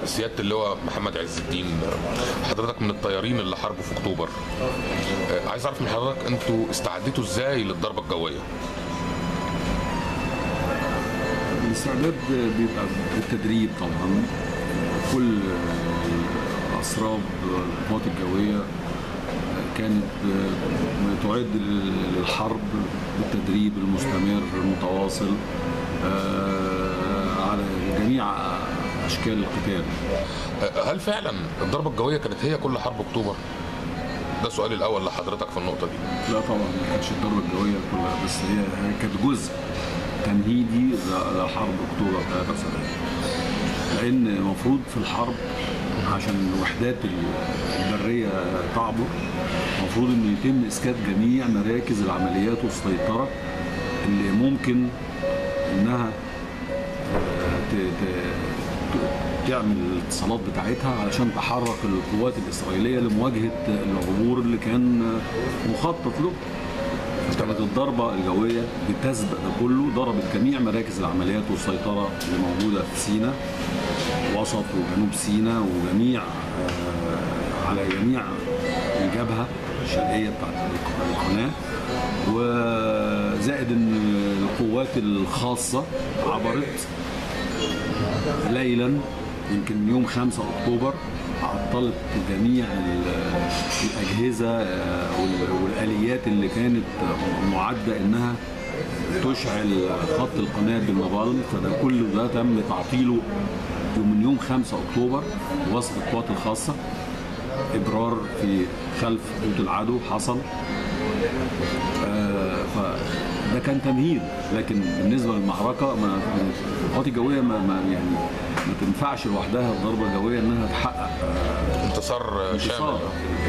سياده اللواء محمد عز الدين حضرتك من الطيارين اللي حاربوا في اكتوبر آه، عايز اعرف من حضرتك انتوا استعديتوا ازاي للضربه الجويه الاستعداد بيبقى بالتدريب طبعا كل اسراب القوات الجويه كانت تعد للحرب بالتدريب المستمر المتواصل آه، على جميع اشكال القتال آه، هل فعلا الضربه الجويه كانت هي كل حرب اكتوبر ده سؤالي الاول لحضرتك في النقطه دي لا طبعا ما كانتش الضربه الجويه كلها بس هي هي كانت جزء تمهيدي ل- لحرب اكتوبر 73 لان المفروض في الحرب عشان الوحدات البريه تعبر المفروض انه يتم اسكات جميع مراكز العمليات والسيطره اللي ممكن انها آه، ت- ت- ت- تعمل الاتصالات بتاعتها علشان تحرك القوات الاسرائيليه لمواجهه العبور اللي كان آه، مخطط له كانت الضربة الجوية بتسبق ده كله ضربت جميع مراكز العمليات والسيطرة اللي موجودة في سيناء وسط وجنوب سيناء وجميع آه، على جميع الجبهة الشرقية بتاعت القناة وزائد ان القوات الخاصة عبرت ليلا يمكن يوم 5 اكتوبر عطلت جميع ال- الاجهزه آه، وال- والاليات اللي كانت معده انها تشعل خط القناه بالنابالم فده كله ده تم تعطيله من يوم 5 اكتوبر وسط القوات الخاصه ابرار في خلف خطوط العدو حصل آه، فده كان تمهيد لكن بالنسبه للمعركه ما القوات الجويه ما, ما يعني ما تنفعش لوحدها الضربه الجويه انها تحقق آه، انتصار آه، انتصار شامل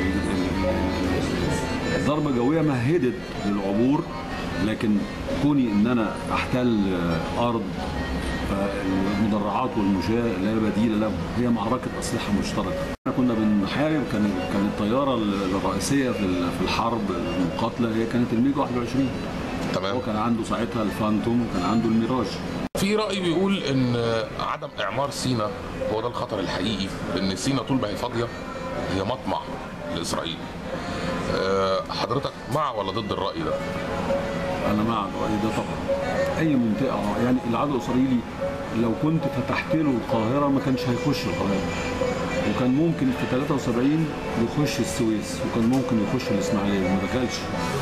الضربه الجويه مهدت للعبور لكن كوني ان انا احتل آه، ارض آه، المدرعات والمشاة لا بديل له هي معركة أسلحة مشتركة احنا كنا بنحارب كان كان الطيارة الرئيسية في ال- في الحرب المقاتلة هي كانت الميج 21 تمام هو كان عنده ساعتها الفانتوم وكان عنده الميراج في رأي بيقول إن عدم إعمار سينا هو ده الخطر الحقيقي إن سينا طول ما هي فاضية هي مطمع لإسرائيل. أه، حضرتك مع ولا ضد الرأي ده؟ انا مع الراي ده طبعا اي منطقه يعني العدو الاسرائيلي لو كنت فتحت له القاهره ما كانش هيخش القاهره وكان ممكن في 73 يخش السويس وكان ممكن يخش الاسماعيليه ما دخلش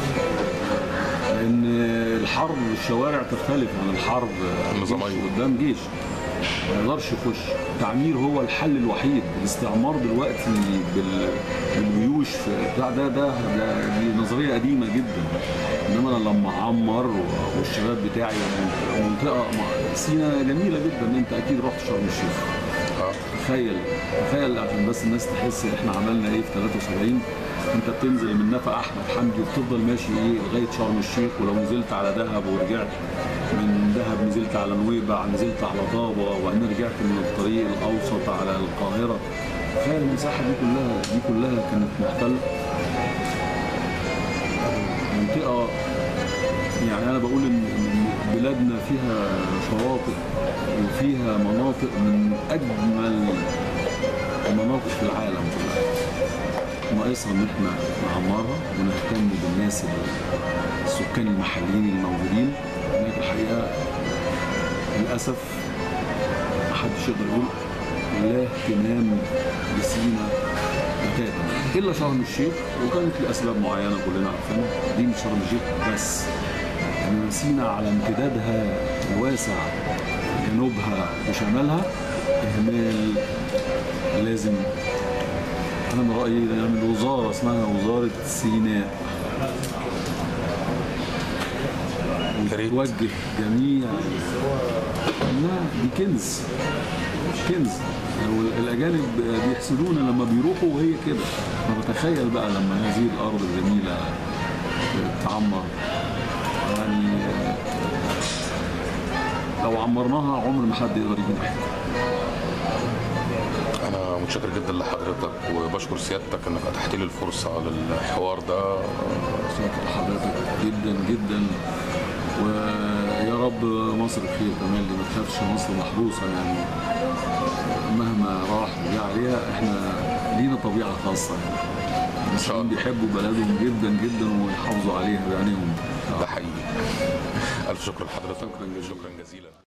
لان الحرب الشوارع تختلف عن الحرب النظامية. جيش قدام جيش ما يقدرش يخش التعمير هو الحل الوحيد الاستعمار دلوقتي بال- بالجيوش في- بتاع ده ده ده- دي نظريه قديمه جدا انما انا لما اعمر و- والشباب بتاعي منطقه سينا جميله جدا انت اكيد رحت شرم الشيخ اه تخيل تخيل عشان بس الناس تحس احنا عملنا ايه في 73 انت بتنزل من نفق احمد حمدي وبتفضل ماشي ايه لغايه شرم الشيخ ولو نزلت على دهب ورجعت من دهب نزلت على نويبع نزلت على طابه وبعدين رجعت من الطريق الاوسط على القاهره تخيل المساحه دي كلها دي كلها كانت محتله منطقه يعني انا بقول ان إن بلادنا فيها شواطئ وفيها مناطق من اجمل المناطق في العالم كلها ناقصها ان احنا نعمرها ونهتم بالناس السكان المحليين الموجودين هناك الحقيقه للاسف محدش يقدر يقول لا اهتمام بسينا بتاتا الا شرم الشيخ وكانت لاسباب معينه كلنا عارفينها دي مش شرم الشيخ بس انما سينا على امتدادها الواسع جنوبها وشمالها اهمال لازم انا من رايي نعمل وزاره اسمها وزاره سيناء يا ريت. توجه جميع لا دي كنز كنز لو الاجانب بيحسدونا لما بيروحوا وهي كده فبتخيل بقى لما هذه الارض الجميله تعمر يعني لو عمرناها عمر ما حد يقدر يجي ناحيتها أنا متشكر جدا لحضرتك وبشكر سيادتك إنك أتحت لي الفرصة للحوار ده شاكر حضرتك جدا جدا ويا رب مصر بخير كمان اللي ما تخافش مصر محروسه يعني مهما راح احنا لينا طبيعه خاصه يعني شاء المصريين الله. بيحبوا بلدهم جدا جدا ويحافظوا عليها بعينيهم ده حقيقي الف شكر لحضرتك شكرا جزيلا